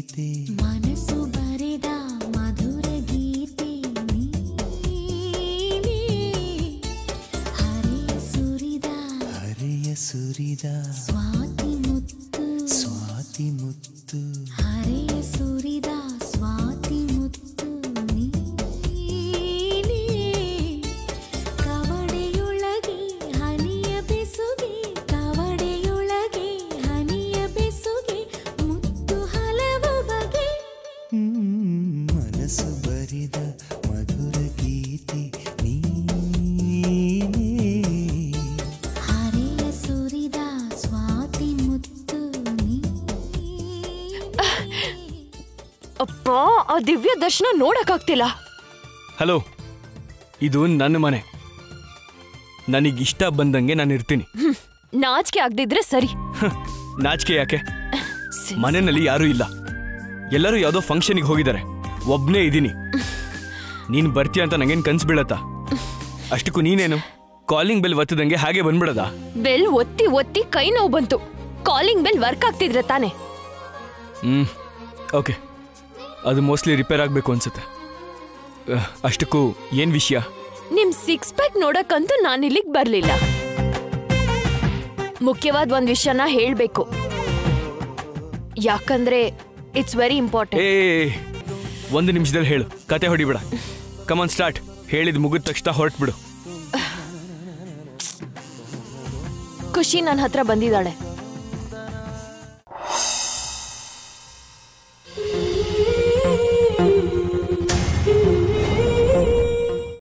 ಗೀತೆ ಮನಸ್ಸು ಬರೆದ ಮಧುರ ಗೀತೆ ನೀನೇ. ಹರೆಯ ಸುರಿದ ಹರೆಯ ಸುರಿದ ಸ್ವಾತಿ ಮುತ್ತು ಸ್ವಾತಿ ಮುತ್ತು ಹರೆಯ ಸುರಿದ ಸ್ವಾತಿ ಮುತ್ತು ನೀನೇ. ಕವಡೆಯೊಳಗೆ ಹನಿಯ ಬೆಸುಗೆ ಕವಡೆಯೊಳಗೆ ಹನಿಯ ಬೆಸುಗೆ ಮುತ್ತು ಹಲವು ಬಗೆ ಹ್ಮ್, ಮನಸ್ಸು ಬರಿದ ಮಧುರ ಗೀತೆ ನೀನೇ ಹರೆಯ ಸುರಿದ ಸ್ವಾತಿ ಮುತ್ತು ನೀನೇ. ಅಪ್ಪ ಆ ದಿವ್ಯ ದರ್ಶನ ನೋಡಕ್ಕಾಗ್ತಿಲ್ಲ ಹಲೋ ಇದು ನನ್ನ ಮನೆ ನನಗಿಷ್ಟ ಬಂದಂಗೆ ನಾನು ಇರ್ತೀನಿ ಹ್ಮ್, ನಾಚಿಕೆ ಆಗ್ದಿದ್ರೆ ಸರಿ ನಾಚಿಕೆ ಯಾಕೆ ಮನೆಯಲ್ಲಿ ಯಾರೂ ಇಲ್ಲ ಎಲ್ಲರೂ ಯಾವುದೋ ಫಂಕ್ಷನಿಗೆ ಹೋಗಿದ್ದಾರೆ ಒಬ್ನೇ ಇದ್ದೀನಿ ನೀನು ಬರ್ತೀಯ ಅಂತ ನಂಗೇನು ಕನ್ಸು ಬೀಳತ್ತಾ ಅಷ್ಟಕ್ಕೂ ನೀನೇನು ಕಾಲಿಂಗ್ ಬೆಲ್ ಒತ್ತದಂಗೆ ಹಾಗೆ ಬಂದ್ಬಿಡದ ಬೆಲ್ ಒತ್ತಿ ಒತ್ತಿ ಕೈ ನೋವು ಬಂತು ಕಾಲಿಂಗ್ ಬೆಲ್ ವರ್ಕ್ ಆಗ್ತಿದ್ರೆ ತಾನೆ ಹ್ಮ್ ಓಕೆ ಅದು ಮೋಸ್ಟ್ಲಿ ರಿಪೇರ್ ಆಗಬೇಕು ಅನ್ಸುತ್ತೆ ಅಹ್, ಅಷ್ಟಕ್ಕೂ ಏನು ವಿಷಯ ನಿಮ್ ಸಿಕ್ಸ್ ಪ್ಯಾಕ್ ನೋಡಕ್ಕಂತೂ ನಾನು ಇಲ್ಲಿಗೆ ಬರ್ಲಿಲ್ಲ ಮುಖ್ಯವಾದ ಒಂದ್ ವಿಷಯನ ಹೇಳ್ಬೇಕು ಯಾಕಂದ್ರೆ ಇಟ್ಸ್ ವೆರಿ ಇಂಪಾರ್ಟೆಂಟ್ ಏ ಒಂದು ನಿಮಿಷದಲ್ಲಿ ಹೇಳು ಕತೆ ಹೊಡಿಬೇಡ ಕಮಾನ್ ಸ್ಟಾರ್ಟ್ ಹೇಳಿದ್ ಮುಗಿದ ತಕ್ಷಣ ಹೊರಟ್ಬಿಡು ಖುಷಿ ನನ್ನ ಹತ್ರ ಬಂದಿದ್ದಾಳೆ